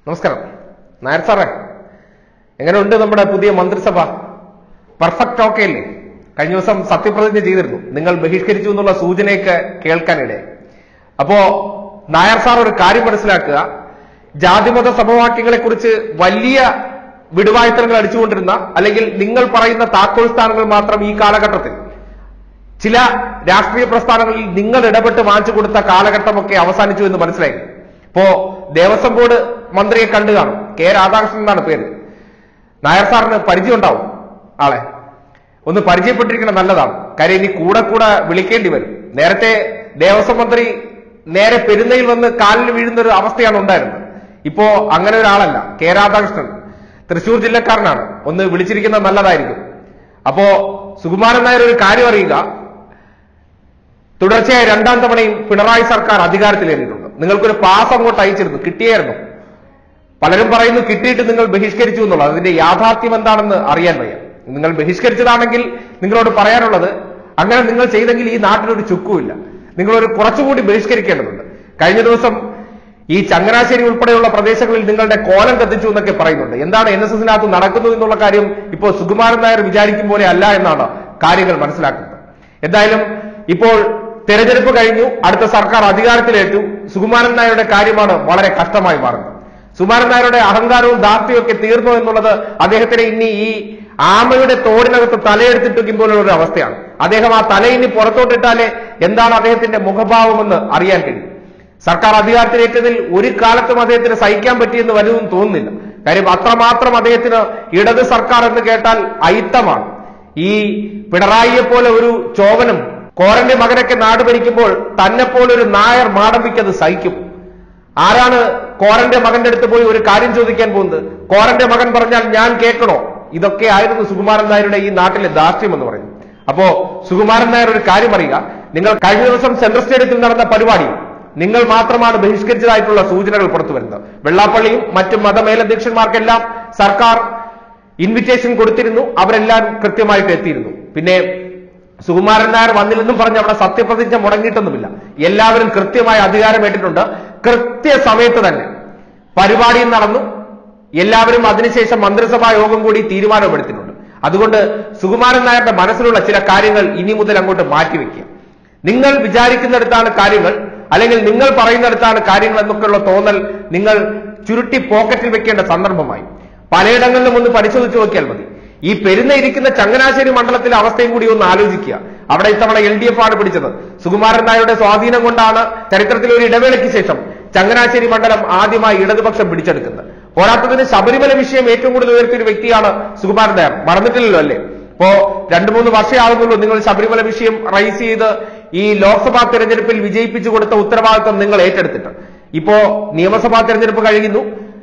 നമസ്കാരം നായർ സാറേ എങ്ങനെയുണ്ട് നമ്മുടെ പുതിയ മന്ത്രിസഭ പെർഫെക്റ്റ് ഓക്കെ അല്ലേ കഴിഞ്ഞ ദിവസം സത്യപ്രതിജ്ഞ ചെയ്തിരുന്നു നിങ്ങൾ ബഹിഷ്കരിച്ചു എന്നുള്ള സൂചനയൊക്കെ കേൾക്കാനിടയായി അപ്പോ നായർ സാർ ഒരു കാര്യം മനസ്സിലാക്കുക ജാതിമത സമവാക്യങ്ങളെ കുറിച്ച് വലിയ വിടുവായുത്തരങ്ങൾ അടിച്ചുകൊണ്ടിരുന്ന അല്ലെങ്കിൽ നിങ്ങൾ പറയുന്ന താക്കോൽ സ്ഥാനങ്ങൾ മാത്രം ഈ കാലഘട്ടത്തിൽ ചില രാഷ്ട്രീയ പ്രസ്ഥാനങ്ങളിൽ നിങ്ങൾ ഇടപെട്ട് വാങ്ങിച്ചു കൊടുത്ത കാലഘട്ടമൊക്കെ അവസാനിച്ചു എന്ന് മനസ്സിലായി ഇപ്പോ ദേവസ്വം ബോർഡ് മന്ത്രിയെ കണ്ടു കാണും കെ രാധാകൃഷ്ണൻ എന്നാണ് പേര് നായർ സാറിന് പരിചയം ഉണ്ടാവും ആളെ ഒന്ന് പരിചയപ്പെട്ടിരിക്കണം നല്ലതാണ് കാര്യം ഇനി കൂടെ കൂടെ വിളിക്കേണ്ടി വരും നേരത്തെ ദേവസ്വം മന്ത്രി നേരെ പെരുന്നയിൽ വന്ന് കാലിൽ വീഴുന്ന ഒരു അവസ്ഥയാണ് ഉണ്ടായിരുന്നത് ഇപ്പോ അങ്ങനെ ഒരാളല്ല കെ രാധാകൃഷ്ണൻ തൃശൂർ ജില്ലക്കാരനാണ് ഒന്ന് വിളിച്ചിരിക്കുന്നത് നല്ലതായിരിക്കും അപ്പോ സുകുമാരൻ നായർ ഒരു കാര്യം അറിയുക തുടർച്ചയായി രണ്ടാം തവണയും പിണറായി സർക്കാർ അധികാരത്തിലേറിയിട്ടുണ്ട് നിങ്ങൾക്കൊരു പാസ് അങ്ങോട്ട് അയച്ചിരുന്നു കിട്ടിയായിരുന്നു പലരും പറയുന്നു കിട്ടിയിട്ട് നിങ്ങൾ ബഹിഷ്കരിച്ചു എന്നുള്ളത് അതിന്റെ യാഥാർത്ഥ്യം എന്താണെന്ന് അറിയാൻ വയ്യ നിങ്ങൾ ബഹിഷ്കരിച്ചതാണെങ്കിൽ നിങ്ങളോട് പറയാനുള്ളത് അങ്ങനെ നിങ്ങൾ ചെയ്തെങ്കിൽ ഈ നാട്ടിലൊരു ചുക്കുമില്ല നിങ്ങളൊരു കുറച്ചുകൂടി ബഹിഷ്കരിക്കേണ്ടതുണ്ട് കഴിഞ്ഞ ദിവസം ഈ ചങ്ങനാശ്ശേരി ഉൾപ്പെടെയുള്ള പ്രദേശങ്ങളിൽ നിങ്ങളുടെ കോലം കത്തിച്ചു എന്നൊക്കെ പറയുന്നുണ്ട് എന്താണ് എൻ എസ് എസിനകത്ത് നടക്കുന്നത് എന്നുള്ള കാര്യം ഇപ്പോൾ സുകുമാരൻ നായർ വിചാരിക്കും പോലെ അല്ല എന്നാണ് കാര്യങ്ങൾ മനസ്സിലാക്കുന്നത് എന്തായാലും ഇപ്പോൾ തെരഞ്ഞെടുപ്പ് കഴിഞ്ഞു അടുത്ത സർക്കാർ അധികാരത്തിലേറ്റു സുകുമാരൻ നായരുടെ കാര്യമാണ് വളരെ കഷ്ടമായി മാറുന്നത് സുകുമാരൻ നായരുടെ അഹങ്കാരവും ദാർഢ്യവും ഒക്കെ തീർന്നു എന്നുള്ളത് അദ്ദേഹത്തിന് ഇനി ഈ ആമയുടെ തോടിനകത്ത് തലയെടുത്തിട്ടും പോലുള്ള ഒരു അവസ്ഥയാണ് അദ്ദേഹം ആ തല ഇനി പുറത്തോട്ടിട്ടാലേ എന്താണ് അദ്ദേഹത്തിന്റെ മുഖഭാവമെന്ന് അറിയാൻ കഴിയും സർക്കാർ അധികാരത്തിലേറ്റതിൽ ഒരു കാലത്തും അദ്ദേഹത്തിന് സഹിക്കാൻ പറ്റിയെന്ന് വലുതും തോന്നുന്നില്ല കാര്യം അത്രമാത്രം അദ്ദേഹത്തിന് ഇടത് സർക്കാർ എന്ന് കേട്ടാൽ അയിത്തമാണ് ഈ പിണറായിയെ പോലെ ഒരു ചോവനും കോരന്റെ മകനൊക്കെ നാട് ഭരിക്കുമ്പോൾ തന്നെ പോലെ ഒരു നായർ മാടമ്പിക്കത് സഹിക്കും ആരാണ് കോരന്റെ മകന്റെ അടുത്ത് പോയി ഒരു കാര്യം ചോദിക്കാൻ പോകുന്നത് കോരന്റെ മകൻ പറഞ്ഞാൽ ഞാൻ കേൾക്കണോ ഇതൊക്കെ ആയിരുന്നു സുകുമാരൻ നായരുടെ ഈ നാട്ടിലെ ദാർഷ്ട്യം എന്ന് പറയുന്നത് അപ്പോ സുകുമാരൻ നായർ ഒരു കാര്യം അറിയുക നിങ്ങൾ കഴിഞ്ഞ ദിവസം സെൻട്രൽ സ്റ്റേഡിയത്തിൽ നടന്ന പരിപാടി നിങ്ങൾ മാത്രമാണ് ബഹിഷ്കരിച്ചതായിട്ടുള്ള സൂചനകൾ പുറത്തു വരുന്നത് വെള്ളാപ്പള്ളിയും മറ്റു മതമേലധ്യക്ഷന്മാർക്കെല്ലാം സർക്കാർ ഇൻവിറ്റേഷൻ കൊടുത്തിരുന്നു അവരെല്ലാം കൃത്യമായിട്ട് എത്തിയിരുന്നു പിന്നെ സുകുമാരൻ നായർ വന്നില്ലെന്നും പറഞ്ഞ് അവിടെ സത്യപ്രതിജ്ഞ മുടങ്ങിയിട്ടൊന്നുമില്ല എല്ലാവരും കൃത്യമായ അധികാരമേറ്റിട്ടുണ്ട് കൃത്യസമയത്ത് തന്നെ പരിപാടിയും നടന്നു എല്ലാവരും അതിനുശേഷം മന്ത്രിസഭാ യോഗം കൂടി തീരുമാനമെടുത്തിട്ടുണ്ട് അതുകൊണ്ട് സുകുമാരൻ നായരുടെ മനസ്സിലുള്ള ചില കാര്യങ്ങൾ ഇനി മുതൽ അങ്ങോട്ട് മാറ്റിവെക്കുക നിങ്ങൾ വിചാരിക്കുന്നിടത്താണ് കാര്യങ്ങൾ അല്ലെങ്കിൽ നിങ്ങൾ പറയുന്നിടത്താണ് കാര്യങ്ങൾ എന്നൊക്കെയുള്ള തോന്നൽ നിങ്ങൾ ചുരുട്ടി പോക്കറ്റിൽ വെക്കേണ്ട സന്ദർഭമായി പലയിടങ്ങളിലും ഒന്ന് പരിശോധിച്ച് നോക്കിയാൽ മതി ഈ പെരുന്ന ഇരിക്കുന്ന ചങ്ങനാശ്ശേരി മണ്ഡലത്തിലെ അവസ്ഥയും കൂടി ഒന്ന് ആലോചിക്കുക അവിടെ ഇത്തവണ എൽ ഡി എഫ് ആണ് പിടിച്ചത് സുകുമാരൻ നായരുടെ സ്വാധീനം കൊണ്ടാണ് ചരിത്രത്തിൽ ഒരു ഇടവേളയ്ക്ക് ശേഷം ചങ്ങനാശ്ശേരി മണ്ഡലം ആദ്യമായി ഇടതുപക്ഷം പിടിച്ചെടുക്കുന്നത് പോരാത്തതിന് ശബരിമല വിഷയം ഏറ്റവും കൂടുതൽ ഉയർത്തിയ ഒരു വ്യക്തിയാണ് സുകുമാരൻ നായർ മറന്നിട്ടില്ലല്ലോ അല്ലേ ഇപ്പോ രണ്ടു മൂന്ന് വർഷമാകുന്നുള്ളൂ നിങ്ങൾ ശബരിമല വിഷയം റൈസ് ചെയ്ത് ഈ ലോക്സഭാ തെരഞ്ഞെടുപ്പിൽ വിജയിപ്പിച്ചു കൊടുത്ത ഉത്തരവാദിത്വം നിങ്ങൾ ഏറ്റെടുത്തിട്ട് ഇപ്പോ നിയമസഭാ തെരഞ്ഞെടുപ്പ് കഴിയുന്നു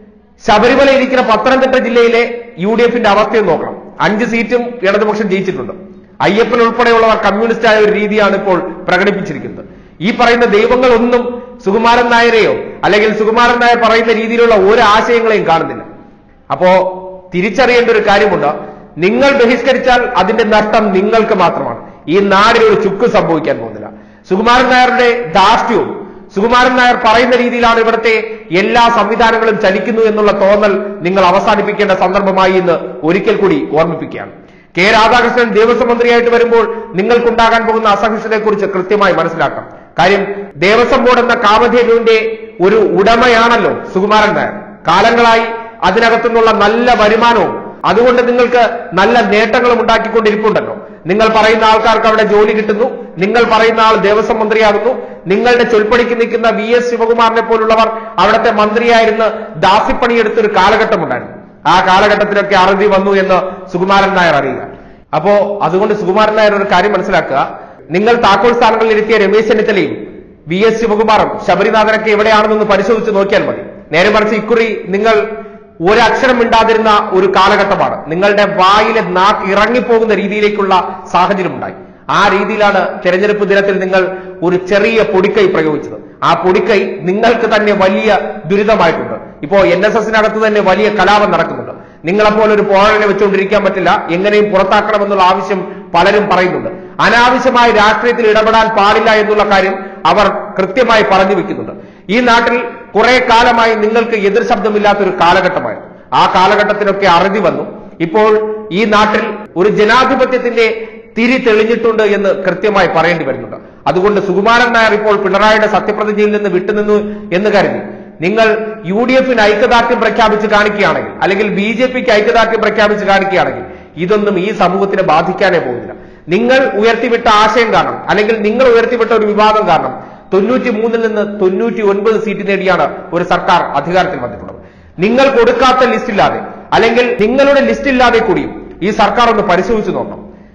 ശബരിമല ഇരിക്കുന്ന പത്തനംതിട്ട ജില്ലയിലെ യു ഡി എഫിന്റെ അവസ്ഥയും നോക്കണം അഞ്ച് സീറ്റും ഇടതുപക്ഷം ജയിച്ചിട്ടുണ്ട് അയ്യപ്പൻ ഉൾപ്പെടെയുള്ളവർ കമ്മ്യൂണിസ്റ്റ് ആയ ഒരു രീതിയാണ് ഇപ്പോൾ പ്രകടിപ്പിച്ചിരിക്കുന്നത് ഈ പറയുന്ന ദൈവങ്ങളൊന്നും സുകുമാരൻ നായരെയോ അല്ലെങ്കിൽ സുകുമാരൻ നായർ പറയുന്ന രീതിയിലുള്ള ഒരു ആശയങ്ങളെയും കാണുന്നില്ല അപ്പോ തിരിച്ചറിയേണ്ട ഒരു കാര്യമുണ്ട് നിങ്ങൾ ബഹിഷ്കരിച്ചാൽ അതിന്റെ നഷ്ടം നിങ്ങൾക്ക് മാത്രമാണ് ഈ നാടിന് ഒരു ചുക്ക് സംഭവിക്കാൻ പോകുന്നില്ല സുകുമാരൻ നായരുടെ ധാർഷ്ട്യവും സുകുമാരൻ നായർ പറയുന്ന രീതിയിലാണ് ഇവിടുത്തെ എല്ലാ സംവിധാനങ്ങളും ചലിക്കുന്നു എന്നുള്ള തോന്നൽ നിങ്ങൾ അവസാനിപ്പിക്കേണ്ട സന്ദർഭമായി എന്ന് ഒരിക്കൽ കൂടി ഓർമ്മിപ്പിക്കുകയാണ് കെ രാധാകൃഷ്ണൻ ദേവസ്വം മന്ത്രിയായിട്ട് വരുമ്പോൾ നിങ്ങൾക്കുണ്ടാകാൻ പോകുന്ന അസഹിഷ്ണുതയെക്കുറിച്ച് കൃത്യമായി മനസ്സിലാക്കാം കാര്യം ദേവസ്വം ബോർഡ് എന്ന കാമധേനുവിന്റെ ഒരു ഉടമയാണല്ലോ സുകുമാരൻ നായർ കാലങ്ങളായി അതിനകത്തുനിന്നുള്ള നല്ല വരുമാനവും അതുകൊണ്ട് നിങ്ങൾക്ക് നല്ല നേട്ടങ്ങളും ഉണ്ടാക്കിക്കൊണ്ടിരിപ്പുണ്ടല്ലോ നിങ്ങൾ പറയുന്ന ആൾക്കാർക്ക് അവിടെ ജോലി കിട്ടുന്നു നിങ്ങൾ പറയുന്ന ആൾ ദേവസ്വം മന്ത്രിയാകുന്നു നിങ്ങളുടെ ചൊൽപ്പടിക്ക് നിൽക്കുന്ന വി എസ് ശിവകുമാറിനെ പോലുള്ളവർ അവിടുത്തെ മന്ത്രിയായിരുന്ന് ദാസിപ്പണിയെടുത്തൊരു കാലഘട്ടമുണ്ടായിരുന്നു ആ കാലഘട്ടത്തിലൊക്കെ അറുതി വന്നു എന്ന് സുകുമാരൻ നായർ അറിയുക അപ്പോ അതുകൊണ്ട് സുകുമാരൻ നായർ ഒരു കാര്യം മനസ്സിലാക്കുക നിങ്ങൾ താക്കോൽ സ്ഥാനങ്ങളിൽ ഇരുത്തിയ രമേശ് ചെന്നിത്തലയും വി എസ് ശിവകുമാറും ശബരിനാഥനൊക്കെ എവിടെയാണെന്നൊന്ന് പരിശോധിച്ച് നോക്കിയാൽ മതി നേരെ മറിച്ച് ഇക്കുറി നിങ്ങൾ ഒരക്ഷരം മിണ്ടാതിരുന്ന ഒരു കാലഘട്ടമാണ് നിങ്ങളുടെ വായിലെ നാക്ക് ഇറങ്ങിപ്പോകുന്ന രീതിയിലേക്കുള്ള സാഹചര്യം ഉണ്ടായി ആ രീതിയിലാണ് തെരഞ്ഞെടുപ്പ് ദിനത്തിൽ നിങ്ങൾ ഒരു ചെറിയ പൊടിക്കൈ പ്രയോഗിച്ചത് ആ പൊടിക്കൈ നിങ്ങൾക്ക് തന്നെ വലിയ ദുരിതമായിട്ടുണ്ട് ഇപ്പോ എൻ എസ് എസിനകത്ത് തന്നെ വലിയ കലാപം നടക്കുന്നുണ്ട് നിങ്ങളെപ്പോലെ ഒരു പോഴനെ വെച്ചുകൊണ്ടിരിക്കാൻ പറ്റില്ല എങ്ങനെയും പുറത്താക്കണമെന്നുള്ള ആവശ്യം പലരും പറയുന്നുണ്ട് അനാവശ്യമായി രാഷ്ട്രീയത്തിൽ ഇടപെടാൻ പാടില്ല എന്നുള്ള കാര്യം അവർ കൃത്യമായി പറഞ്ഞു വെക്കുന്നുണ്ട് ഈ നാട്ടിൽ കുറെ കാലമായി നിങ്ങൾക്ക് എതിർ ശബ്ദമില്ലാത്തൊരു കാലഘട്ടമായിരുന്നു ആ കാലഘട്ടത്തിനൊക്കെ അറുതി വന്നു ഇപ്പോൾ ഈ നാട്ടിൽ ഒരു ജനാധിപത്യത്തിന്റെ തിരി തെളിഞ്ഞിട്ടുണ്ട് എന്ന് കൃത്യമായി പറയേണ്ടി വരുന്നുണ്ട് അതുകൊണ്ട് സുകുമാരൻ നായർ ഇപ്പോൾ പിണറായിയുടെ സത്യപ്രതിജ്ഞയിൽ നിന്ന് വിട്ടുനിന്നു എന്ന് കരുതി നിങ്ങൾ യു ഡി എഫിന് ഐക്യദാർഢ്യം പ്രഖ്യാപിച്ച് കാണിക്കുകയാണെങ്കിൽ അല്ലെങ്കിൽ ബി ജെ പിക്ക് ഐക്യദാർഢ്യം പ്രഖ്യാപിച്ച് കാണിക്കുകയാണെങ്കിൽ ഇതൊന്നും ഈ സമൂഹത്തിനെ ബാധിക്കാനേ പോകുന്നില്ല നിങ്ങൾ ഉയർത്തിവിട്ട ആശയം കാരണം അല്ലെങ്കിൽ നിങ്ങൾ ഉയർത്തിവിട്ട ഒരു വിവാദം കാരണം തൊണ്ണൂറ്റി മൂന്നിൽ നിന്ന് തൊണ്ണൂറ്റി ഒൻപത് സീറ്റ് നേടിയാണ് ഒരു സർക്കാർ അധികാരത്തിൽ വന്നിട്ടുള്ളത് നിങ്ങൾ കൊടുക്കാത്ത ലിസ്റ്റ് ഇല്ലാതെ അല്ലെങ്കിൽ നിങ്ങളുടെ ലിസ്റ്റ് ഇല്ലാതെ കൂടിയും ഈ സർക്കാർ ഒന്ന് പരിശോധിച്ചു നോക്കണം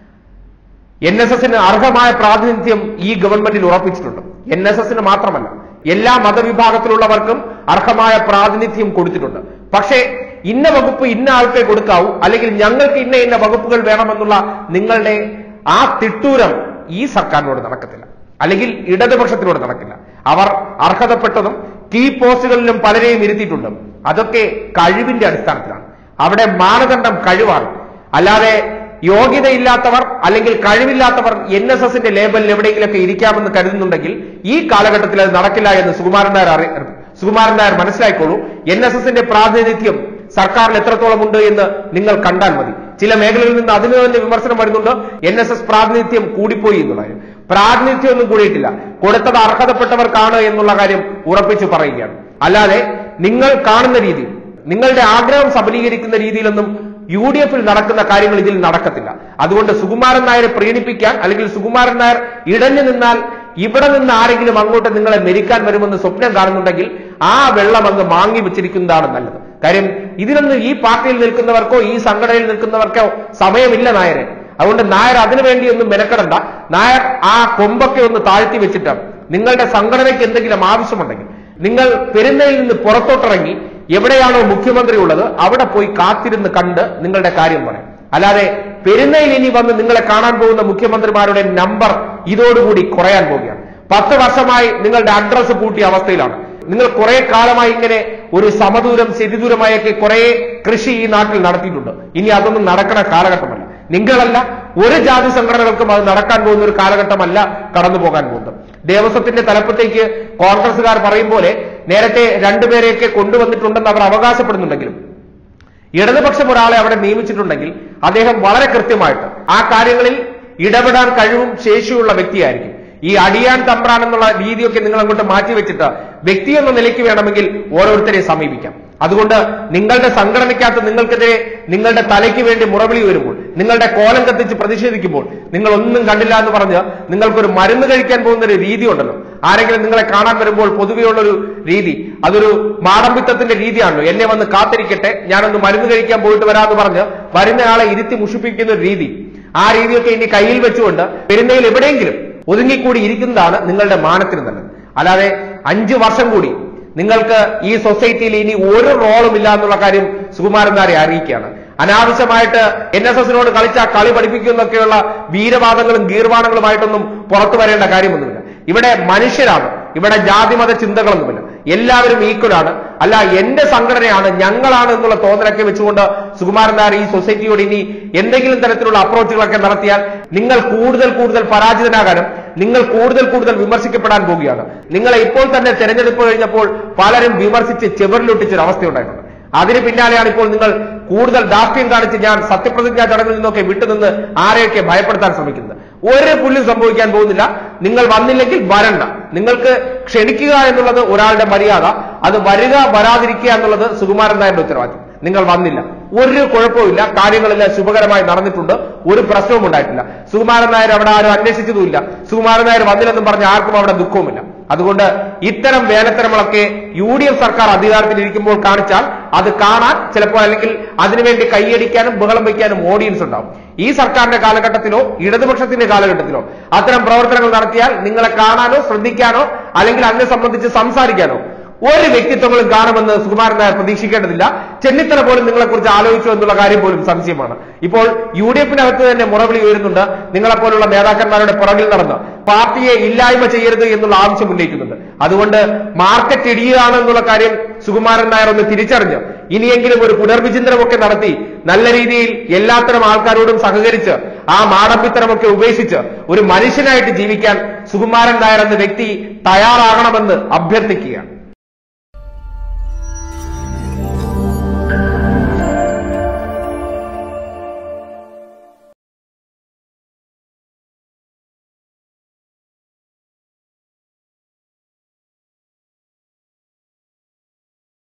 എൻ എസ് എസിന് അർഹമായ പ്രാതിനിധ്യം ഈ ഗവൺമെന്റിൽ ഉറപ്പിച്ചിട്ടുണ്ട് എൻ എസ് എസിന് മാത്രമല്ല എല്ലാ മതവിഭാഗത്തിലുള്ളവർക്കും അർഹമായ പ്രാതിനിധ്യം കൊടുത്തിട്ടുണ്ട് പക്ഷേ ഇന്ന വകുപ്പ് ഇന്ന ആൾക്കേ കൊടുക്കാവൂ അല്ലെങ്കിൽ ഞങ്ങൾക്ക് ഇന്ന ഇന്ന വകുപ്പുകൾ വേണമെന്നുള്ള നിങ്ങളുടെ ആ തിട്ടൂരം ഈ സർക്കാരിനോട് നടക്കത്തില്ല അല്ലെങ്കിൽ ഇടതുപക്ഷത്തിനോട് നടക്കില്ല അവർ അർഹതപ്പെട്ടതും കീ പോസ്റ്റുകളിലും പലരെയും ഇരുത്തിയിട്ടുണ്ട് അതൊക്കെ കഴിവിന്റെ അടിസ്ഥാനത്തിലാണ് അവിടെ മാനദണ്ഡം കഴിവാണ് അല്ലാതെ യോഗ്യതയില്ലാത്തവർ അല്ലെങ്കിൽ കഴിവില്ലാത്തവർ എൻ എസ് എസിന്റെ ലേബലിൽ എവിടെയെങ്കിലൊക്കെ ഇരിക്കാമെന്ന് കരുതുന്നുണ്ടെങ്കിൽ ഈ കാലഘട്ടത്തിൽ അത് നടക്കില്ല എന്ന് സുകുമാരൻ നായർ അറി സുകുമാരൻ നായർ മനസ്സിലായിക്കോളൂ എൻ എസ് എസിന്റെ പ്രാതിനിധ്യം സർക്കാരിൽ എത്രത്തോളം ഉണ്ട് എന്ന് നിങ്ങൾ കണ്ടാൽ മതി ചില മേഖലകളിൽ നിന്ന് അതിന് തന്നെ വിമർശനം വരുന്നുണ്ട് എൻ എസ് എസ് പ്രാതിനിധ്യം കൂടിപ്പോയി എന്നുള്ളത് പ്രാതിനിധ്യം ഒന്നും കൂടിയിട്ടില്ല കൊടുത്തത് അർഹതപ്പെട്ടവർക്കാണ് എന്നുള്ള കാര്യം ഉറപ്പിച്ചു പറയുകയാണ് അല്ലാതെ നിങ്ങൾ കാണുന്ന രീതി നിങ്ങളുടെ ആഗ്രഹം സബലീകരിക്കുന്ന രീതിയിലൊന്നും യു ഡി എഫിൽ നടക്കുന്ന കാര്യങ്ങൾ ഇതിൽ നടക്കത്തില്ല അതുകൊണ്ട് സുകുമാരൻ നായരെ പ്രീണിപ്പിക്കാൻ അല്ലെങ്കിൽ സുകുമാരൻ നായർ ഇടഞ്ഞു നിന്നാൽ ഇവിടെ നിന്ന് ആരെങ്കിലും അങ്ങോട്ട് നിങ്ങളെ മെരിക്കാൻ വരുമെന്ന് സ്വപ്നം കാണുന്നുണ്ടെങ്കിൽ ആ വെള്ളം അങ്ങ് മാങ്ങി വെച്ചിരിക്കുന്നതാണ് നല്ലത് കാര്യം ഇതിനൊന്നും ഈ പാർട്ടിയിൽ നിൽക്കുന്നവർക്കോ ഈ സംഘടനയിൽ നിൽക്കുന്നവർക്കോ സമയമില്ല നായരെ അതുകൊണ്ട് നായർ അതിനുവേണ്ടി ഒന്നും മെനക്കെടണ്ട നായർ ആ കൊമ്പൊക്കെ ഒന്ന് താഴ്ത്തി വെച്ചിട്ട് നിങ്ങളുടെ സംഘടനയ്ക്ക് എന്തെങ്കിലും ആവശ്യമുണ്ടെങ്കിൽ നിങ്ങൾ പെരുന്നയിൽ നിന്ന് പുറത്തോട്ടിറങ്ങി എവിടെയാണോ മുഖ്യമന്ത്രി ഉള്ളത് അവിടെ പോയി കാത്തിരുന്ന് കണ്ട് നിങ്ങളുടെ കാര്യം പറയാം അല്ലാതെ പെരുന്നയിൽ ഇനി വന്ന് നിങ്ങളെ കാണാൻ പോകുന്ന മുഖ്യമന്ത്രിമാരുടെ നമ്പർ ഇതോടുകൂടി കുറയാൻ പോവുകയാണ് പത്ത് വർഷമായി നിങ്ങളുടെ അഡ്രസ് പൂട്ടിയ അവസ്ഥയിലാണ് നിങ്ങൾ കുറെ കാലമായി ഇങ്ങനെ ഒരു സമദൂരം ശരിദൂരമായൊക്കെ കുറെ കൃഷി ഈ നാട്ടിൽ നടത്തിയിട്ടുണ്ട് ഇനി അതൊന്നും നടക്കണ കാലഘട്ടമല്ല നിങ്ങളല്ല ഒരു ജാതി സംഘടനകൾക്കും അത് നടക്കാൻ പോകുന്ന ഒരു കാലഘട്ടമല്ല കടന്നു പോകാൻ പോകുന്നത് ദേവസ്വത്തിന്റെ തലപ്പത്തേക്ക് കോൺഗ്രസുകാർ പറയും പോലെ നേരത്തെ രണ്ടുപേരെയൊക്കെ കൊണ്ടുവന്നിട്ടുണ്ടെന്ന് അവർ അവകാശപ്പെടുന്നുണ്ടെങ്കിലും ഇടതുപക്ഷം ഒരാളെ അവിടെ നിയമിച്ചിട്ടുണ്ടെങ്കിൽ അദ്ദേഹം വളരെ കൃത്യമായിട്ട് ആ കാര്യങ്ങളിൽ ഇടപെടാൻ കഴിവും ശേഷിയുള്ള വ്യക്തിയായിരിക്കും ഈ അടിയാൻ തമ്പ്രാൻ എന്നുള്ള രീതിയൊക്കെ നിങ്ങൾ അങ്ങോട്ട് മാറ്റിവെച്ചിട്ട് വ്യക്തി എന്ന നിലയ്ക്ക് വേണമെങ്കിൽ ഓരോരുത്തരെ സമീപിക്കാം അതുകൊണ്ട് നിങ്ങളുടെ സംഘടനയ്ക്കകത്ത് നിങ്ങൾക്കെതിരെ നിങ്ങളുടെ തലയ്ക്ക് വേണ്ടി മുറവിളി വരുമ്പോൾ നിങ്ങളുടെ കോലം കത്തിച്ച് പ്രതിഷേധിക്കുമ്പോൾ നിങ്ങൾ ഒന്നും കണ്ടില്ല എന്ന് പറഞ്ഞ് നിങ്ങൾക്കൊരു മരുന്ന് കഴിക്കാൻ പോകുന്ന ഒരു രീതി ഉണ്ടല്ലോ ആരെങ്കിലും നിങ്ങളെ കാണാൻ വരുമ്പോൾ പൊതുവെയുള്ളൊരു രീതി അതൊരു മാടമ്പിത്തത്തിന്റെ രീതിയാണല്ലോ എന്നെ വന്ന് കാത്തിരിക്കട്ടെ ഞാനൊന്ന് മരുന്ന് കഴിക്കാൻ പോയിട്ട് വരാമെന്ന് പറഞ്ഞ് വരുന്നയാളെ ഇരുത്തി മുഷിപ്പിക്കുന്ന ഒരു രീതി ആ രീതിയൊക്കെ ഇനി കയ്യിൽ വെച്ചുകൊണ്ട് പെരുന്നയിൽ എവിടെയെങ്കിലും ഒതുങ്ങിക്കൂടി ഇരിക്കുന്നതാണ് നിങ്ങളുടെ മാനത്തിന് നല്ലത് അല്ലാതെ അഞ്ചു വർഷം കൂടി നിങ്ങൾക്ക് ഈ സൊസൈറ്റിയിൽ ഇനി ഒരു റോളും ഇല്ല എന്നുള്ള കാര്യം സുകുമാരൻ നാരെ അറിയിക്കുകയാണ് അനാവശ്യമായിട്ട് എൻ എസ് എസിനോട് കളിച്ച കളി പഠിപ്പിക്കുന്നൊക്കെയുള്ള വീരവാദങ്ങളും ഗീർവാണങ്ങളുമായിട്ടൊന്നും പുറത്തു വരേണ്ട കാര്യമൊന്നുമില്ല ഇവിടെ മനുഷ്യരാണ് ഇവിടെ ജാതിമത ചിന്തകളൊന്നുമില്ല എല്ലാവരും ഈക്വലാണ് അല്ല എന്റെ സംഘടനയാണ് ഞങ്ങളാണ് എന്നുള്ള തോന്നലൊക്കെ വെച്ചുകൊണ്ട് സുകുമാരൻ നായർ ഈ സൊസൈറ്റിയോട് ഇനി എന്തെങ്കിലും തരത്തിലുള്ള അപ്രോച്ചുകളൊക്കെ നടത്തിയാൽ നിങ്ങൾ കൂടുതൽ കൂടുതൽ പരാജിതനാകാനും നിങ്ങൾ കൂടുതൽ കൂടുതൽ വിമർശിക്കപ്പെടാൻ പോവുകയാണ് നിങ്ങളെ ഇപ്പോൾ തന്നെ തെരഞ്ഞെടുപ്പ് കഴിഞ്ഞപ്പോൾ പലരും വിമർശിച്ച് ചെവറിലൊട്ടിച്ചൊരു അവസ്ഥയുണ്ടായിട്ടുണ്ട് അതിന് പിന്നാലെയാണ് ഇപ്പോൾ നിങ്ങൾ കൂടുതൽ ദാഷ്ട്യം കാണിച്ച് ഞാൻ സത്യപ്രതിജ്ഞാ ചടങ്ങിൽ നിന്നൊക്കെ വിട്ടുനിന്ന് ആരെയൊക്കെ ഭയപ്പെടുത്താൻ ശ്രമിക്കുന്നത് ഒരു പുല്ലും സംഭവിക്കാൻ പോകുന്നില്ല നിങ്ങൾ വന്നില്ലെങ്കിൽ വരണ്ട നിങ്ങൾക്ക് ക്ഷണിക്കുക എന്നുള്ളത് ഒരാളുടെ മര്യാദ അത് വരിക വരാതിരിക്കുക എന്നുള്ളത് സുകുമാരൻ നായരുടെ ഉത്തരവാദിത്വം നിങ്ങൾ വന്നില്ല ഒരു കുഴപ്പമില്ല കാര്യങ്ങളെല്ലാം ശുഭകരമായി നടന്നിട്ടുണ്ട് ഒരു പ്രശ്നവും ഉണ്ടായിട്ടില്ല സുകുമാരൻ നായർ അവിടെ ആരും അന്വേഷിച്ചതുമില്ല സുകുമാരൻ നായർ വന്നില്ലെന്നും പറഞ്ഞ് ആർക്കും അവിടെ ദുഃഖവുമില്ല അതുകൊണ്ട് ഇത്തരം വേലത്തരങ്ങളൊക്കെ യു ഡി എഫ് സർക്കാർ അധികാരത്തിലിരിക്കുമ്പോൾ കാണിച്ചാൽ അത് കാണാൻ ചിലപ്പോൾ അല്ലെങ്കിൽ അതിനുവേണ്ടി കൈയടിക്കാനും ബഹളം വയ്ക്കാനും ഓഡിയൻസ് ഉണ്ടാവും ഈ സർക്കാരിന്റെ കാലഘട്ടത്തിലോ ഇടതുപക്ഷത്തിന്റെ കാലഘട്ടത്തിലോ അത്തരം പ്രവർത്തനങ്ങൾ നടത്തിയാൽ നിങ്ങളെ കാണാനോ ശ്രദ്ധിക്കാനോ അല്ലെങ്കിൽ അതിനെ സംബന്ധിച്ച് സംസാരിക്കാനോ ഒരു വ്യക്തിത്വങ്ങളും കാണുമെന്ന് സുകുമാരൻ നായർ പ്രതീക്ഷിക്കേണ്ടതില്ല ചെന്നിത്തല പോലും നിങ്ങളെക്കുറിച്ച് ആലോചിച്ചു എന്നുള്ള കാര്യം പോലും സംശയമാണ് ഇപ്പോൾ യു ഡി എഫിനകത്ത് തന്നെ മുറവിളി ഉയരുന്നുണ്ട് നിങ്ങളെപ്പോലുള്ള നേതാക്കന്മാരുടെ പുറകിൽ നടന്ന് പാർട്ടിയെ ഇല്ലായ്മ ചെയ്യരുത് എന്നുള്ള ആവശ്യം ഉന്നയിക്കുന്നുണ്ട് അതുകൊണ്ട് മാർക്കറ്റ് ഇടിയുകയാണ് എന്നുള്ള കാര്യം സുകുമാരൻ നായർ ഒന്ന് തിരിച്ചറിഞ്ഞ് ഇനിയെങ്കിലും ഒരു പുനർവിചിന്തനമൊക്കെ നടത്തി നല്ല രീതിയിൽ എല്ലാത്തരം ആൾക്കാരോടും സഹകരിച്ച് ആ മാടമ്പിത്തരമൊക്കെ ഉപേക്ഷിച്ച് ഒരു മനുഷ്യനായിട്ട് ജീവിക്കാൻ സുകുമാരൻ നായർ എന്ന വ്യക്തി തയ്യാറാകണമെന്ന് അഭ്യർത്ഥിക്കുകയാണ്